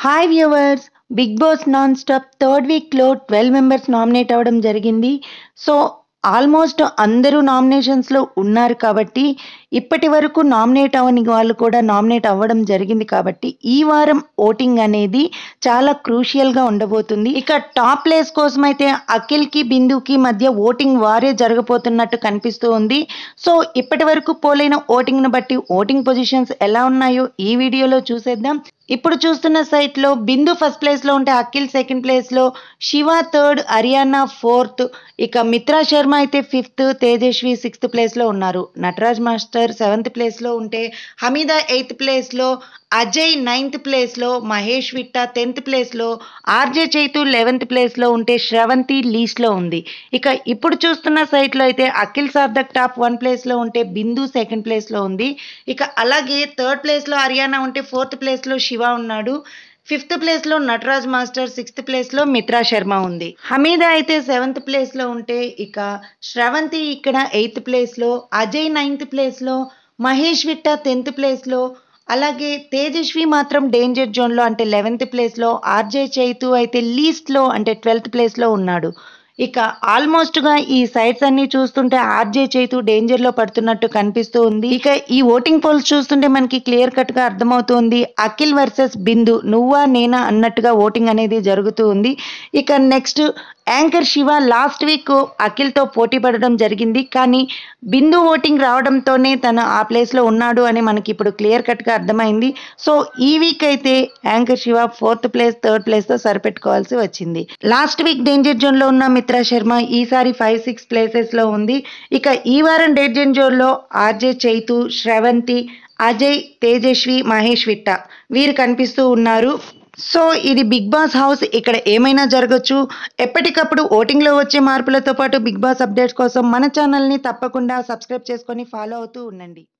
hi viewers Big Boss non stop third వీక్లో twelve members nominate అవ్వడం జరిగింది so almost అందరూ నామినేషన్స్లో ఉన్నారు కాబట్టి ఇప్పటి వరకు నామినేట్ అవ్వని వాళ్ళు కూడా నామినేట్ అవ్వడం జరిగింది కాబట్టి ఈ వారం ఓటింగ్ అనేది చాలా క్రూషియల్గా ఉండబోతుంది ఇక టాప్ ప్లేస్ కోసం అయితే అఖిల్కి బిందుకి మధ్య ఓటింగ్ వారే జరగబోతున్నట్టు కనిపిస్తూ ఉంది సో ఇప్పటి వరకు పోలైన ఓటింగ్ను బట్టి ఓటింగ్ పొజిషన్స్ ఎలా ఉన్నాయో ఈ వీడియోలో చూసేద్దాం ఇప్పుడు చూస్తున్న సైట్లో బిందు ఫస్ట్ ప్లేస్లో ఉంటే అఖిల్ సెకండ్ ప్లేస్లో శివ థర్డ్ హర్యానా ఫోర్త్ ఇక మిత్రా శర్మ అయితే ఫిఫ్త్ తేజస్వి సిక్స్త్ ప్లేస్లో ఉన్నారు నటరాజ్ మాస్టర్ సెవెంత్ ప్లేస్లో ఉంటే హమీదా ఎయిత్ ప్లేస్లో అజయ్ నైన్త్ ప్లేస్లో మహేష్ విట్టా టెన్త్ ప్లేస్లో ఆర్జే చైతు లెవెన్త్ ప్లేస్లో ఉంటే శ్రవంతి లీస్ట్లో ఉంది ఇక ఇప్పుడు చూస్తున్న సైట్లో అయితే అఖిల్ సార్థక్ టాప్ వన్ ప్లేస్లో ఉంటే బిందు సెకండ్ ప్లేస్లో ఉంది ఇక అలాగే థర్డ్ ప్లేస్లో హర్యానా ఉంటే ఫోర్త్ ప్లేస్లో శివ ఉన్నాడు ఫిఫ్త్ ప్లేస్లో నటరాజ్ మాస్టర్ సిక్స్త్ ప్లేస్లో మిత్రా శర్మ ఉంది హమీదా అయితే సెవెంత్ ప్లేస్లో ఉంటే ఇక శ్రవంతి ఇక్కడ ఎయిత్ ప్లేస్లో అజయ్ నైన్త్ ప్లేస్లో మహేష్ విట్టా టెన్త్ ప్లేస్లో అలాగే తేజస్వి మాత్రం డేంజర్ జోన్లో అంటే లెవెన్త్ ప్లేస్లో ఆర్జే చైతు అయితే లీస్ట్లో అంటే ట్వెల్త్ ప్లేస్లో ఉన్నాడు ఇక ఆల్మోస్ట్గా ఈ సైట్స్ అన్ని చూస్తుంటే ఆర్జే చైతు డేంజర్లో పడుతున్నట్టు కనిపిస్తూ ఉంది ఇక ఈ ఓటింగ్ పోల్స్ చూస్తుంటే మనకి క్లియర్ కట్గా అర్థమవుతుంది అఖిల్ వర్సెస్ బిందు నువ్వా నేనా అన్నట్టుగా ఓటింగ్ అనేది జరుగుతూ ఉంది ఇక next anchor Siva last week అఖిల్తో పోటీ పడడం జరిగింది కానీ బిందు ఓటింగ్ రావడంతోనే తను ఆ ప్లేస్లో ఉన్నాడు అని మనకి ఇప్పుడు క్లియర్ కట్గా అర్థమైంది సో ఈ వీక్ అయితే anchor Siva fourth place third ప్లేస్తో సరిపెట్టుకోవాల్సి వచ్చింది లాస్ట్ వీక్ డేంజర్ జోన్లో ఉన్న మిత్రా శర్మ ఈసారి ఫైవ్ సిక్స్ ప్లేసెస్లో ఉంది ఇక ఈ వారం డేంజర్ జోన్లో ఆర్జే చైతు శ్రవంతి అజయ్ తేజస్వి మహేష్ విట్ట వీరు కనిపిస్తూ ఉన్నారు సో ఇది బిగ్ బాస్ హౌస్ ఇక్కడ ఏమైనా జరగచ్చు ఎప్పటికప్పుడు ఓటింగ్లో వచ్చే మార్పులతో పాటు బిగ్ బాస్ అప్డేట్స్ కోసం మన ఛానల్ని తప్పకుండా సబ్స్క్రైబ్ చేసుకొని ఫాలో అవుతూ ఉండండి